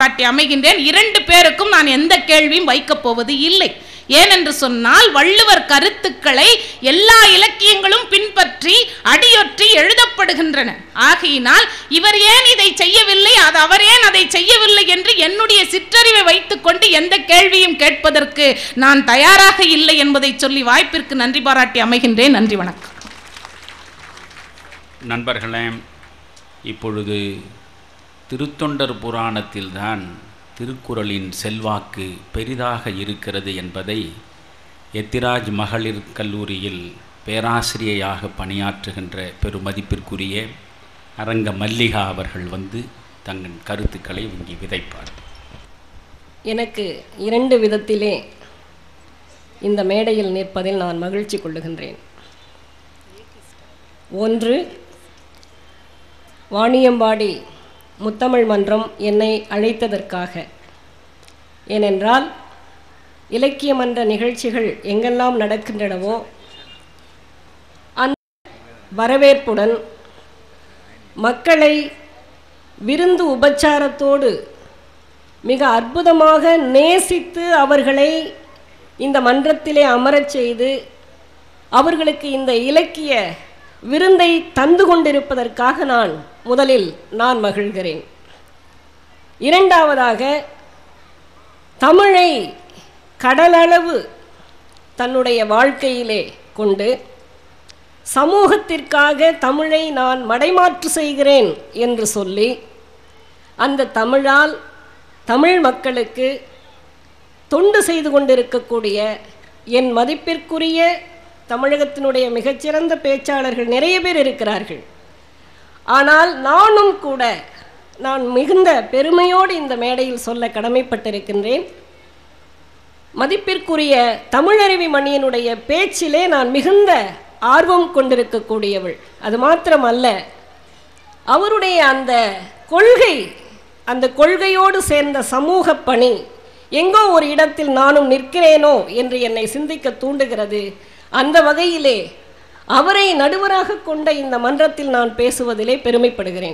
காட்டி அமைகின்றேன் இரண்டு பேருக்கும் நான் எந்த கேள்வியும் வைக்கப் போவது இல்லை ஏனென்று சொன்னால் வள்ளுவர் கருத்துக்களை எல்லா இலக்கியங்களும் பின்பற்றி அடியொற்றி எழுதப்படுகின்றன ஆகையினால் இவர் ஏன் இதை செய்யவில்லை அது அவர் ஏன் அதை செய்யவில்லை என்று என்னுடைய சிற்றறிவை வைத்துக்கொண்டு எந்த கேள்வியும் கேட்பதற்கு நான் தயாராக இல்லை என்பதை சொல்லி வாய்ப்பிற்கு நன்றி பாராட்டி அமைகின்றேன் நன்றி வணக்கம் நண்பர்களே இப்பொழுது திருத்தொண்டர் புராணத்தில்தான் திருக்குறளின் செல்வாக்கு பெரிதாக இருக்கிறது என்பதை எத்திராஜ் மகளிர் கல்லூரியில் பேராசிரியையாக பணியாற்றுகின்ற பெருமதிப்பிற்குரிய அரங்க மல்லிகா அவர்கள் வந்து தங்கள் கருத்துக்களை இங்கே விதைப்பார் எனக்கு இரண்டு விதத்திலே இந்த மேடையில் நிற்பதில் நான் மகிழ்ச்சி கொள்ளுகின்றேன் ஒன்று வாணியம்பாடி முத்தமிழ் மன்றம் என்னை அழைத்ததற்காக ஏனென்றால் இலக்கிய மன்ற நிகழ்ச்சிகள் எங்கெல்லாம் நடக்கின்றனவோ அந்த வரவேற்புடன் மக்களை விருந்து உபச்சாரத்தோடு மிக அற்புதமாக நேசித்து அவர்களை இந்த மன்றத்திலே அமரச் செய்து அவர்களுக்கு இந்த இலக்கிய விருந்தை தந்து கொண்டிருப்பதற்காக நான் முதலில் நான் மகிழ்கிறேன் இரண்டாவதாக தமிழை கடலளவு தன்னுடைய வாழ்க்கையிலே கொண்டு சமூகத்திற்காக தமிழை நான் மடைமாற்று செய்கிறேன் என்று சொல்லி அந்த தமிழால் தமிழ் மக்களுக்கு தொண்டு செய்து கொண்டிருக்கக்கூடிய என் மதிப்பிற்குரிய தமிழகத்தினுடைய மிகச்சிறந்த பேச்சாளர்கள் நிறைய பேர் இருக்கிறார்கள் ஆனால் நானும் கூட நான் மிகுந்த பெருமையோடு இந்த மேடையில் சொல்ல கடமைப்பட்டிருக்கின்றேன் மதிப்பிற்குரிய தமிழருவி மணியனுடைய பேச்சிலே நான் மிகுந்த ஆர்வம் கொண்டிருக்கக்கூடியவள் அது மாத்திரமல்ல அவருடைய அந்த கொள்கை அந்த கொள்கையோடு சேர்ந்த சமூக பணி எங்கோ ஒரு இடத்தில் நானும் நிற்கிறேனோ என்று என்னை சிந்திக்க தூண்டுகிறது அந்த வகையிலே அவரை நடுவராக கொண்ட இந்த மன்றத்தில் நான் பேசுவதிலே பெருமைப்படுகிறேன்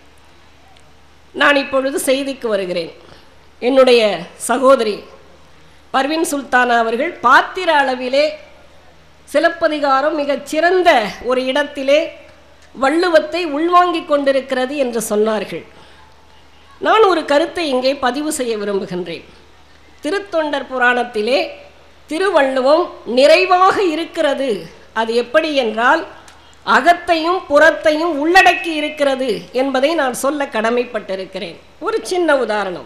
நான் இப்பொழுது செய்திக்கு வருகிறேன் என்னுடைய சகோதரி பர்வின் சுல்தானா அவர்கள் பாத்திர அளவிலே சிலப்பதிகாரம் மிகச் சிறந்த ஒரு இடத்திலே வள்ளுவத்தை உள்வாங்கிக் கொண்டிருக்கிறது என்று சொன்னார்கள் நான் ஒரு கருத்தை இங்கே பதிவு செய்ய விரும்புகின்றேன் திருத்தொண்டர் புராணத்திலே திருவள்ளுவம் நிறைவாக இருக்கிறது அது எப்படி என்றால் அகத்தையும் புறத்தையும் உள்ளடக்கி இருக்கிறது என்பதை நான் சொல்ல கடமைப்பட்டிருக்கிறேன் ஒரு சின்ன உதாரணம்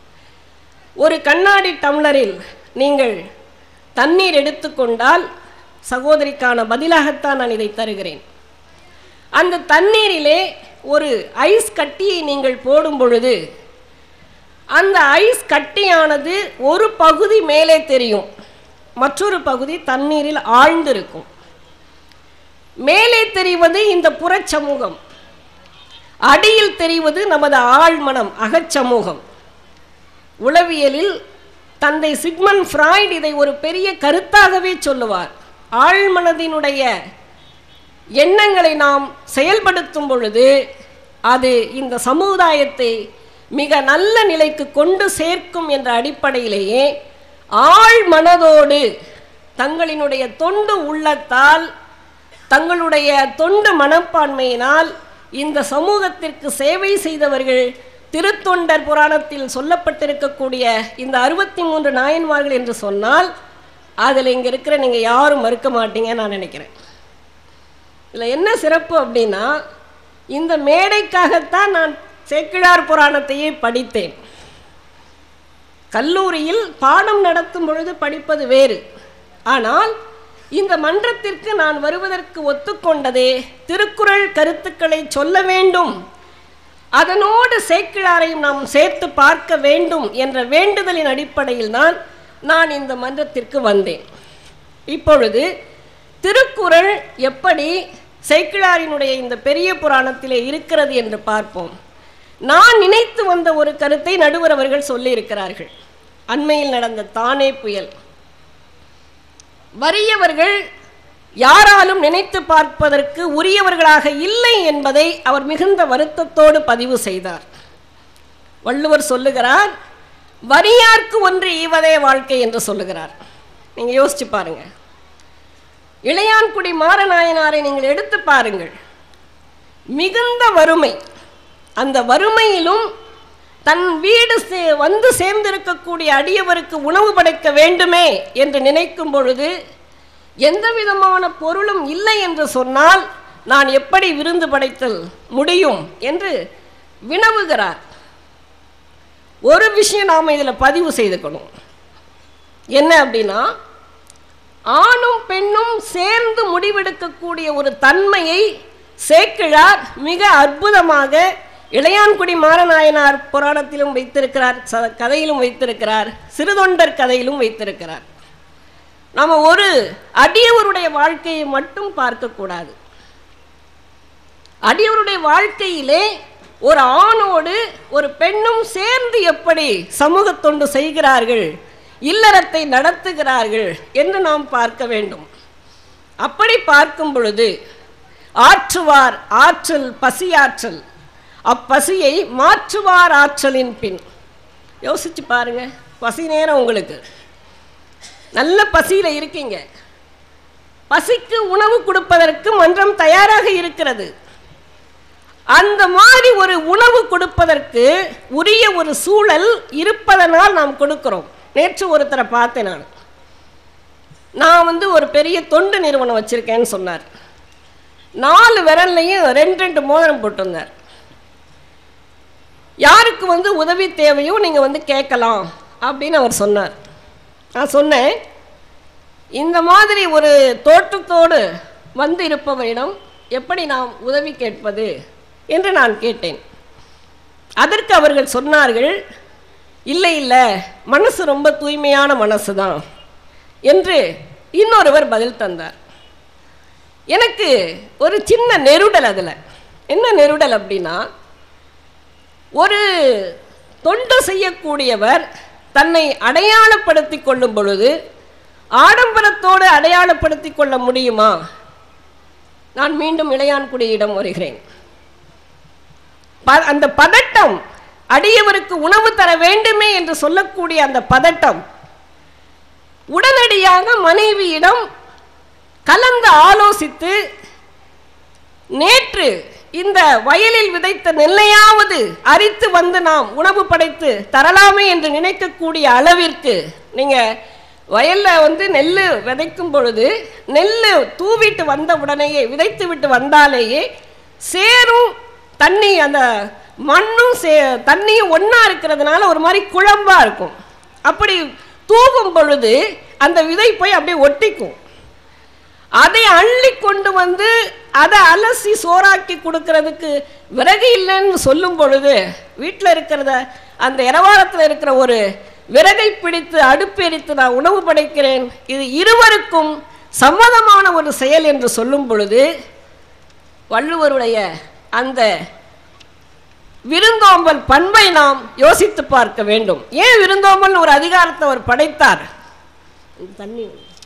ஒரு கண்ணாடி டம்ளரில் நீங்கள் தண்ணீர் எடுத்துக்கொண்டால் சகோதரிக்கான பதிலாகத்தான் நான் இதை தருகிறேன் அந்த தண்ணீரிலே ஒரு ஐஸ் கட்டியை நீங்கள் போடும் பொழுது அந்த ஐஸ் கட்டியானது ஒரு பகுதி மேலே தெரியும் மற்றொரு பகுதி தண்ணீரில் ஆழ்ந்திருக்கும் மேலே தெரிவது இந்த புறச்சமூகம் அடியில் தெரிவது நமது ஆழ்மனம் அகச்சமூகம் உளவியலில் தந்தை சிக்மன் ஃப்ராய்ட் இதை ஒரு பெரிய கருத்தாகவே சொல்லுவார் ஆழ்மனதினுடைய எண்ணங்களை நாம் செயல்படுத்தும் பொழுது அது இந்த சமுதாயத்தை மிக நல்ல நிலைக்கு கொண்டு சேர்க்கும் என்ற அடிப்படையிலேயே ஆழ் மனதோடு தங்களினுடைய தொண்டு உள்ளத்தால் தங்களுடைய தொண்டு மனப்பான்மையினால் இந்த சமூகத்திற்கு சேவை செய்தவர்கள் திருத்தொண்டர் புராணத்தில் சொல்லப்பட்டிருக்கக்கூடிய இந்த அறுபத்தி மூன்று நாயன்மார்கள் என்று சொன்னால் அதில் இங்கே இருக்கிற நீங்கள் யாரும் மறுக்க மாட்டீங்கன்னு நான் நினைக்கிறேன் இதில் என்ன சிறப்பு அப்படின்னா இந்த மேடைக்காகத்தான் நான் சேக்கிழார் புராணத்தையே படித்தேன் கல்லூரியில் பாடம் நடத்தும் பொழுது படிப்பது வேறு ஆனால் இந்த மன்றத்திற்கு நான் வருவதற்கு ஒத்துக்கொண்டதே திருக்குறள் கருத்துக்களை சொல்ல வேண்டும் அதனோடு சேக்கிழாரையும் நாம் சேர்த்து பார்க்க வேண்டும் என்ற வேண்டுதலின் அடிப்படையில் தான் நான் இந்த மன்றத்திற்கு வந்தேன் இப்பொழுது திருக்குறள் எப்படி சேக்கிழாரினுடைய இந்த பெரிய புராணத்திலே இருக்கிறது என்று பார்ப்போம் நான் நினைத்து வந்த ஒரு கருத்தை நடுவர் அவர்கள் சொல்லியிருக்கிறார்கள் அண்மையில் நடந்த தானே புயல் வறியவர்கள் யாராலும் நினைத்து பார்ப்பதற்கு உரியவர்களாக இல்லை என்பதை அவர் மிகுந்த வருத்தத்தோடு பதிவு செய்தார் வள்ளுவர் சொல்லுகிறார் வரியார்க்கு ஒன்று ஈவதே வாழ்க்கை என்று சொல்லுகிறார் நீங்கள் யோசிச்சு பாருங்க இளையான்குடி மாறநாயனாரை நீங்கள் எடுத்து பாருங்கள் மிகுந்த வறுமை அந்த வறுமையிலும் தன் வீடு சே- வந்து சேர்ந்திருக்கக்கூடிய அடியவருக்கு உணவு படைக்க வேண்டுமே என்று நினைக்கும் பொழுது எந்த விதமான பொருளும் இல்லை என்று சொன்னால் நான் எப்படி விருந்து படைத்தல் முடியும் என்று வினவுகிறார் ஒரு விஷயம் நாம் இதில் பதிவு செய்துக்கணும் என்ன அப்படின்னா ஆணும் பெண்ணும் சேர்ந்து முடிவெடுக்கக்கூடிய ஒரு தன்மையை சேக்கிழார் மிக அற்புதமாக இளையான்குடி மாறநாயனார் புராணத்திலும் வைத்திருக்கிறார் ச- கதையிலும் வைத்திருக்கிறார் சிறுதொண்டர் கதையிலும் வைத்திருக்கிறார் நம்ம ஒரு அடியவருடைய வாழ்க்கையை மட்டும் பார்க்கக்கூடாது அடியவருடைய வாழ்க்கையிலே ஒரு ஆணோடு ஒரு பெண்ணும் சேர்ந்து எப்படி சமூக தொண்டு செய்கிறார்கள் இல்லறத்தை நடத்துகிறார்கள் என்று நாம் பார்க்க வேண்டும் அப்படி பார்க்கும் பொழுது ஆற்றுவார் ஆற்றல் பசியாற்றல் அப்பசியை மாற்றுவார் ஆற்றலின் பின் யோசிச்சு பாருங்க பசி நேரம் உங்களுக்கு நல்ல பசியில் இருக்கீங்க பசிக்கு உணவு கொடுப்பதற்கு மன்றம் தயாராக இருக்கிறது அந்த மாதிரி ஒரு உணவு கொடுப்பதற்கு உரிய ஒரு சூழல் இருப்பதனால் நாம் கொடுக்கிறோம் நேற்று ஒருத்தரை பார்த்தேன் நான் நான் வந்து ஒரு பெரிய தொண்டு நிறுவனம் வச்சிருக்கேன்னு சொன்னார் நாலு விரல்லையும் ரெண்டு ரெண்டு மோதிரம் போட்டிருந்தார் யாருக்கு வந்து உதவி தேவையோ நீங்கள் வந்து கேட்கலாம் அப்படின்னு அவர் சொன்னார் நான் சொன்னேன் இந்த மாதிரி ஒரு தோற்றத்தோடு வந்து இருப்பவரிடம் எப்படி நாம் உதவி கேட்பது என்று நான் கேட்டேன் அதற்கு அவர்கள் சொன்னார்கள் இல்லை இல்லை மனசு ரொம்ப தூய்மையான மனசு தான் என்று இன்னொருவர் பதில் தந்தார் எனக்கு ஒரு சின்ன நெருடல் அதில் என்ன நெருடல் அப்படின்னா ஒரு தொண்டு செய்யக்கூடியவர் தன்னை அடையாளப்படுத்தி கொள்ளும் பொழுது ஆடம்பரத்தோடு அடையாளப்படுத்தி கொள்ள முடியுமா நான் மீண்டும் இளையான்குடியிடம் வருகிறேன் ப- அந்த பதட்டம் அடியவருக்கு உணவு தர வேண்டுமே என்று சொல்லக்கூடிய அந்த பதட்டம் உடனடியாக மனைவியிடம் கலந்து ஆலோசித்து நேற்று இந்த வயலில் விதைத்த நெல்லையாவது அரித்து வந்து நாம் உணவு படைத்து தரலாமே என்று நினைக்கக்கூடிய அளவிற்கு நீங்க வயல்ல வந்து நெல் விதைக்கும் பொழுது நெல் தூவிட்டு வந்த உடனேயே விதைத்து விட்டு வந்தாலேயே சேரும் தண்ணி அந்த மண்ணும் சே தண்ணியும் ஒன்றா இருக்கிறதுனால ஒரு மாதிரி குழம்பா இருக்கும் அப்படி தூவும் பொழுது அந்த விதை போய் அப்படியே ஒட்டிக்கும் அதை அள்ளி கொண்டு வந்து அதை அலசி சோறாக்கி கொடுக்கறதுக்கு விறகு இல்லைன்னு சொல்லும் பொழுது வீட்டில் இருக்கிறத அந்த இரவாரத்தில் இருக்கிற ஒரு விறகை பிடித்து அடுப்பு எரித்து நான் உணவு படைக்கிறேன் இது இருவருக்கும் சம்மதமான ஒரு செயல் என்று சொல்லும் பொழுது வள்ளுவருடைய அந்த விருந்தோம்பல் பண்பை நாம் யோசித்து பார்க்க வேண்டும் ஏன் விருந்தோம்பல் ஒரு அதிகாரத்தை அவர் படைத்தார் தண்ணி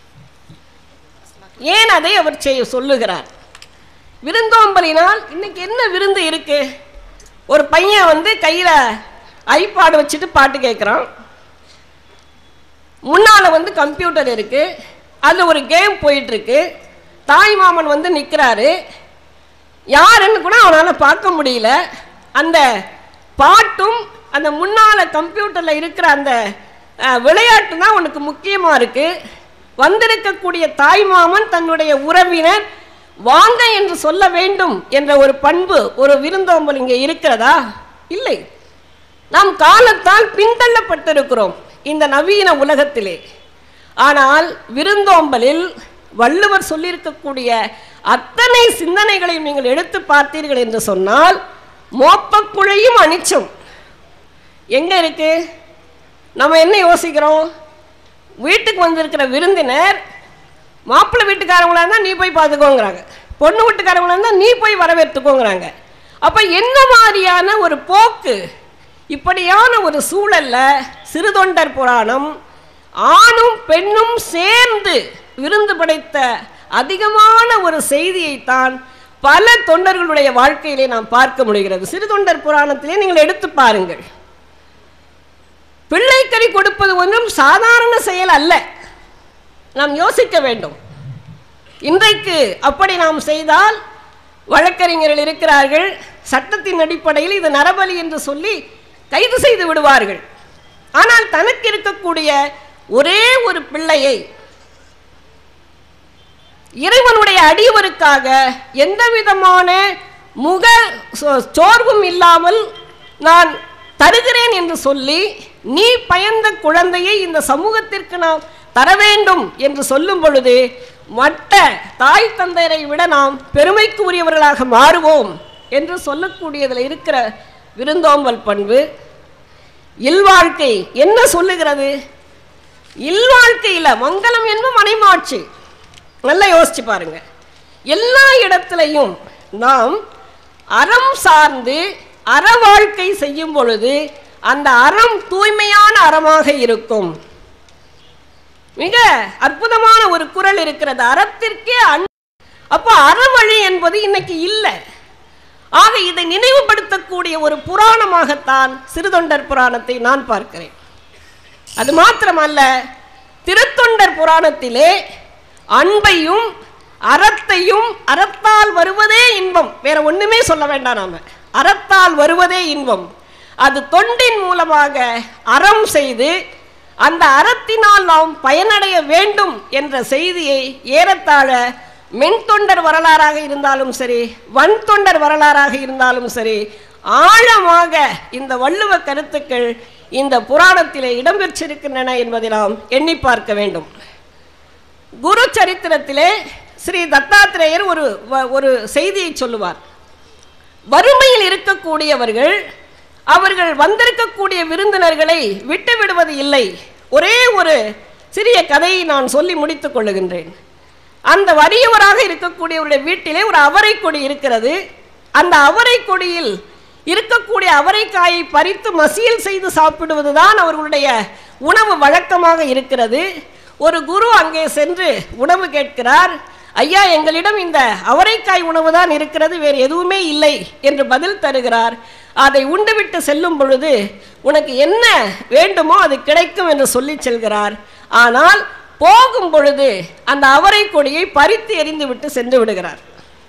ஏன் அதை அவர் செய்ய சொல்லுகிறார் விருந்தோம்பலினால் இன்னைக்கு என்ன விருந்து இருக்கு ஒரு பையன் வந்து கையில் ஐபாடு வச்சுட்டு பாட்டு கேட்குறான் முன்னால் வந்து கம்ப்யூட்டர் இருக்கு அதில் ஒரு கேம் போயிட்டுருக்கு தாய் மாமன் வந்து நிற்கிறாரு யாருன்னு கூட அவனால் பார்க்க முடியல அந்த பாட்டும் அந்த முன்னால் கம்ப்யூட்டரில் இருக்கிற அந்த அஹ், விளையாட்டு தான் உனக்கு முக்கியமாக இருக்குது வந்திருக்கக்கூடிய தாய்மாமன் தன்னுடைய உறவினர் வாங்க என்று சொல்ல வேண்டும் என்ற ஒரு பண்பு ஒரு விருந்தோம்பல் இங்கே இருக்கிறதா இல்லை நாம் காலத்தால் பின்தள்ளப்பட்டிருக்கிறோம் இந்த நவீன உலகத்திலே ஆனால் விருந்தோம்பலில் வள்ளுவர் சொல்லியிருக்கக்கூடிய அத்தனை சிந்தனைகளையும் நீங்கள் எடுத்து பார்த்தீர்கள் என்று சொன்னால் மோப்பக்குழையும் அனிச்சம் எங்க இருக்கு நம்ம என்ன யோசிக்கிறோம் வீட்டுக்கு வந்திருக்கிற விருந்தினர் மாப்பிள்ளை வீட்டுக்காரங்களா இருந்தால் நீ போய் பார்த்துக்கோங்கிறாங்க பொண்ணு வீட்டுக்காரங்களா இருந்தால் நீ போய் வரவேற்றுக்கோங்கிறாங்க அப்போ என்ன மாதிரியான ஒரு போக்கு இப்படியான ஒரு சூழல்ல சிறுதொண்டர் புராணம் ஆணும் பெண்ணும் சேர்ந்து விருந்து படைத்த அதிகமான ஒரு செய்தியைத்தான் பல தொண்டர்களுடைய வாழ்க்கையிலே நாம் பார்க்க முடிகிறது சிறுதொண்டர் புராணத்திலே நீங்கள் எடுத்து பாருங்கள் அனுமதி கொடுப்பது ஒன்றும் சாதாரண செயல் அல்ல நாம் யோசிக்க வேண்டும் இன்றைக்கு அப்படி நாம் செய்தால் வழக்கறிஞர்கள் இருக்கிறார்கள் சட்டத்தின் அடிப்படையில் இது நரபலி என்று சொல்லி கைது செய்து விடுவார்கள் ஆனால் தனக்கு இருக்கக்கூடிய ஒரே ஒரு பிள்ளையை இறைவனுடைய அடியவருக்காக எந்த விதமான முக சோ- சோர்வும் இல்லாமல் நான் தருகிறேன் என்று சொல்லி நீ பயந்த குழந்தையை இந்த சமூகத்திற்கு நாம் தர வேண்டும் என்று சொல்லும் பொழுது மற்ற தாய் தந்தையரை விட நாம் பெருமைக்கு உரியவர்களாக மாறுவோம் என்று சொல்லக்கூடியதில் இருக்கிற விருந்தோம்பல் பண்பு இல்வாழ்க்கை என்ன சொல்லுகிறது இல்வாழ்க்கையில் மங்களம் என்பது மனைமாட்சி நல்லா யோசிச்சு பாருங்க எல்லா இடத்துலையும் நாம் அறம் சார்ந்து அற வாழ்க்கை செய்யும் பொழுது அந்த அறம் தூய்மையான அறமாக இருக்கும் மிக அற்புதமான ஒரு குறள் இருக்கிறது அறத்திற்கே அன் அப்போ அறவழி என்பது இன்னைக்கு இல்லை ஆக இதை நினைவுபடுத்தக்கூடிய ஒரு புராணமாகத்தான் சிறுதொண்டர் புராணத்தை நான் பார்க்கிறேன் அது மாத்திரமல்ல திருத்தொண்டர் புராணத்திலே அன்பையும் அறத்தையும் அறத்தால் வருவதே இன்பம் வேற ஒண்ணுமே சொல்ல வேண்டாம் நாம அறத்தால் வருவதே இன்பம் அது தொண்டின் மூலமாக அறம் செய்து அந்த அறத்தினால் நாம் பயனடைய வேண்டும் என்ற செய்தியை ஏறத்தாழ மென் தொண்டர் வரலாறாக இருந்தாலும் சரி வன் தொண்டர் வரலாறாக இருந்தாலும் சரி ஆழமாக இந்த வள்ளுவ கருத்துக்கள் இந்த புராணத்திலே இடம்பெற்றிருக்கின்றன என்பதை நாம் எண்ணி பார்க்க வேண்டும் குரு சரித்திரத்திலே ஸ்ரீ தத்தாத்திரேயர் ஒரு வ- ஒரு செய்தியை சொல்லுவார் வறுமையில் இருக்கக்கூடியவர்கள் அவர்கள் வந்திருக்கக்கூடிய விருந்தினர்களை விட்டு விடுவது இல்லை ஒரே ஒரு சிறிய கதையை நான் சொல்லி முடித்துக் கொள்ளுகின்றேன் அந்த வறியவராக இருக்கக்கூடியவருடைய வீட்டிலே ஒரு அவரை கொடி இருக்கிறது அந்த அவரை கொடியில் இருக்கக்கூடிய அவரைக்காயை பறித்து மசியல் செய்து சாப்பிடுவதுதான் அவர்களுடைய உணவு வழக்கமாக இருக்கிறது ஒரு குரு அங்கே சென்று உணவு கேட்கிறார் ஐயா எங்களிடம் இந்த அவரைக்காய் உணவு தான் இருக்கிறது வேறு எதுவுமே இல்லை என்று பதில் தருகிறார் அதை உண்டுவிட்டு செல்லும் பொழுது உனக்கு என்ன வேண்டுமோ அது கிடைக்கும் என்று சொல்லி செல்கிறார் ஆனால் போகும் பொழுது அந்த அவரை கொடியை பறித்து எறிந்து விட்டு சென்று விடுகிறார்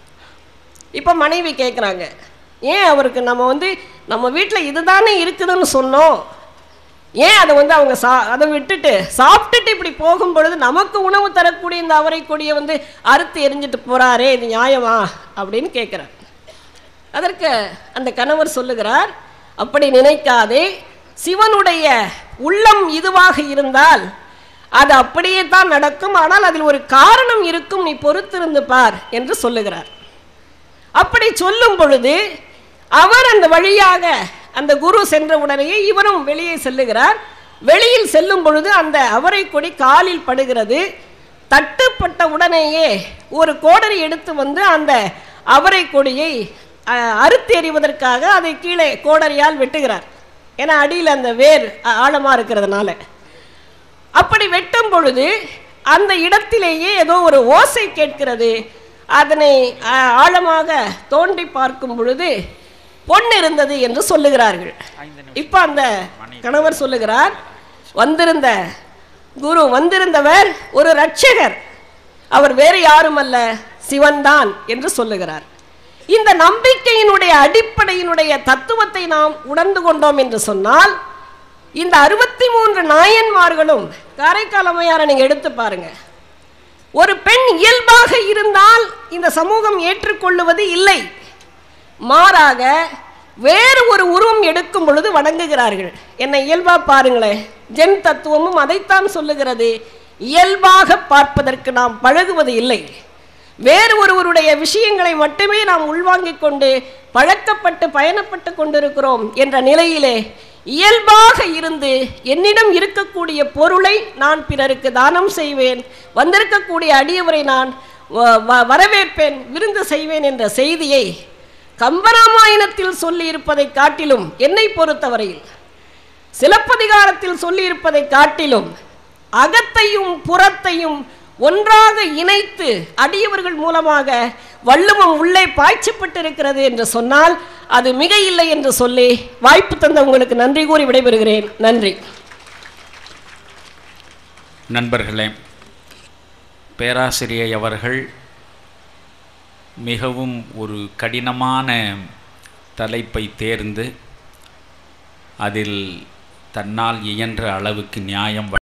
இப்போ மனைவி கேட்குறாங்க ஏன் அவருக்கு நம்ம வந்து நம்ம வீட்டில் இதுதானே இருக்குதுன்னு சொன்னோம் ஏன் அதை வந்து அவங்க சா அதை விட்டுட்டு சாப்பிட்டுட்டு இப்படி போகும் பொழுது நமக்கு உணவு தரக்கூடிய இந்த அவரை கொடியை வந்து அறுத்து எரிஞ்சிட்டு போறாரே இது நியாயமா அப்படின்னு கேட்குறார் அதற்கு அந்த கணவர் சொல்லுகிறார் அப்படி நினைக்காதே சிவனுடைய உள்ளம் இதுவாக இருந்தால் அது அப்படியே தான் நடக்கும் ஆனால் அதில் ஒரு காரணம் இருக்கும் நீ பொறுத்திருந்து பார் என்று சொல்லுகிறார் அப்படி சொல்லும் பொழுது அவர் அந்த வழியாக அந்த குரு சென்ற உடனேயே இவரும் வெளியே செல்லுகிறார் வெளியில் செல்லும் பொழுது அந்த அவரை கொடி காலில் படுகிறது தட்டுப்பட்ட உடனேயே ஒரு கோடரி எடுத்து வந்து அந்த அவரை கொடியை அஹ், அறுத்து எறிவதற்காக அதை கீழே கோடரியால் வெட்டுகிறார் ஏன்னா அடியில் அந்த வேர் அ- ஆழமா இருக்கிறதுனால அப்படி வெட்டும் பொழுது அந்த இடத்திலேயே ஏதோ ஒரு ஓசை கேட்கிறது அதனை அஹ், ஆழமாக தோண்டி பார்க்கும் பொழுது பொன் இருந்தது என்று சொல்லுகிறார்கள் இப்போ அந்த கணவர் சொல்லுகிறார் வந்திருந்த குரு வந்திருந்தவர் ஒரு ரட்சகர் அவர் வேறு யாரும் அல்ல சிவன்தான் என்று சொல்லுகிறார் இந்த நம்பிக்கையினுடைய அடிப்படையினுடைய தத்துவத்தை நாம் உணர்ந்து கொண்டோம் என்று சொன்னால் இந்த அறுபத்தி மூன்று நாயன்மார்களும் காரைக்கால் அம்மையாரை நீங்க எடுத்து பாருங்க ஒரு பெண் இயல்பாக இருந்தால் இந்த சமூகம் ஏற்றுக்கொள்ளுவது இல்லை மாறாக வேறு ஒரு உருவம் எடுக்கும் பொழுது வணங்குகிறார்கள் என்னை இயல்பா பாருங்களேன் ஜென் தத்துவமும் அதைத்தான் சொல்லுகிறது இயல்பாக பார்ப்பதற்கு நாம் பழகுவது இல்லை வேறு ஒருவருடைய விஷயங்களை மட்டுமே நாம் உள்வாங்கிக் கொண்டு பழக்கப்பட்டு பயணப்பட்டு கொண்டிருக்கிறோம் என்ற நிலையிலே இயல்பாக இருந்து என்னிடம் இருக்கக்கூடிய பொருளை நான் பிறருக்கு தானம் செய்வேன் வந்திருக்கக்கூடிய அடியவரை நான் வ- வ- வரவேற்பேன் விருந்து செய்வேன் என்ற செய்தியை கம்பராமாயணத்தில் சொல்லி இருப்பதை காட்டிலும் என்னை பொறுத்தவரையில் சிலப்பதிகாரத்தில் சொல்லியிருப்பதை காட்டிலும் அகத்தையும் புறத்தையும் ஒன்றாக இணைத்து அடியவர்கள் மூலமாக வள்ளுவம் உள்ளே பாய்ச்சப்பட்டிருக்கிறது என்று சொன்னால் அது மிக இல்லை என்று சொல்லி வாய்ப்பு தந்த உங்களுக்கு நன்றி கூறி விடைபெறுகிறேன் நன்றி நண்பர்களே பேராசிரியை அவர்கள் மிகவும் ஒரு கடினமான தலைப்பை தேர்ந்து அதில் தன்னால் இயன்ற அளவுக்கு நியாயம்